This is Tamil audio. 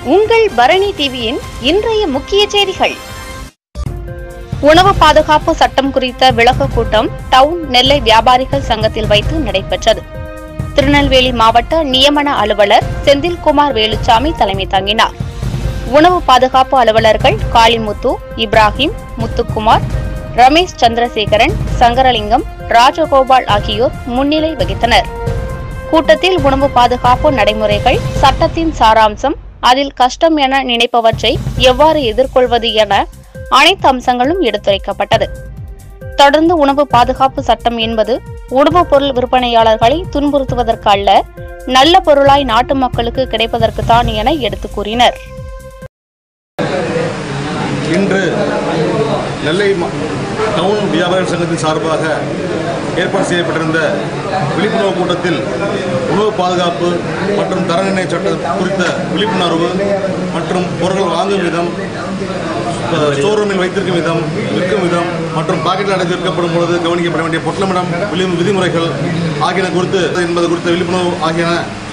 உங்கள் பரணி டிவியின் இன்றைய முக்கிய செய்திகள் உணவு பாதுகாப்பு சட்டம் குறித்த விளக்க கூட்டம் டவுன் நெல்லை வியாபாரிகள் சங்கத்தில் வைத்து நடைபெற்றது திருநெல்வேலி மாவட்ட நியமன அலுவலர் செந்தில்குமார் வேலுச்சாமி தலைமை தாங்கினார் உணவு பாதுகாப்பு அலுவலர்கள் காளிமுத்து இப்ராஹிம் முத்துக்குமார் ரமேஷ் சந்திரசேகரன் சங்கரலிங்கம் ராஜகோபால் ஆகியோர் முன்னிலை வகித்தனர் கூட்டத்தில் உணவு பாதுகாப்பு நடைமுறைகள் சட்டத்தின் சாராம்சம் அதில் கஷ்டம் என நினைப்பவற்றை எவ்வாறு எதிர்கொள்வது என அனைத்து அம்சங்களும் எடுத்துரைக்கப்பட்டது தொடர்ந்து உணவு பாதுகாப்பு சட்டம் என்பது உணவுப் பொருள் விற்பனையாளர்களை துன்புறுத்துவதற்கு அல்ல நல்ல பொருளாய் நாட்டு மக்களுக்கு கிடைப்பதற்குத்தான் என எடுத்துக் கூறினர் இன்று நெல்லை மா- டவுன் வியாபாரிகள் சங்கத்தின் சார்பாக ஏற்பாடு செய்யப்பட்டிருந்த விழிப்புணர்வு கூட்டத்தில் உணவு பாதுகாப்பு மற்றும் தர நிர்ணய சட்டம் குறித்த விழிப்புணர்வு மற்றும் பொருட்கள் வாங்கும் விதம் அஹ், ஸ்டோர் ரூமில் வைத்திருக்கும் விதம் விற்கும் விதம் மற்றும் பாக்கெட்டில் அடைத்து விற்கப்படும் பொழுது கவனிக்கப்பட வேண்டிய பொட்டலமிடம் விளி- விதிமுறைகள் ஆகியன குறித்து என்பது குறித்த விழிப்புணர்வு ஆகியன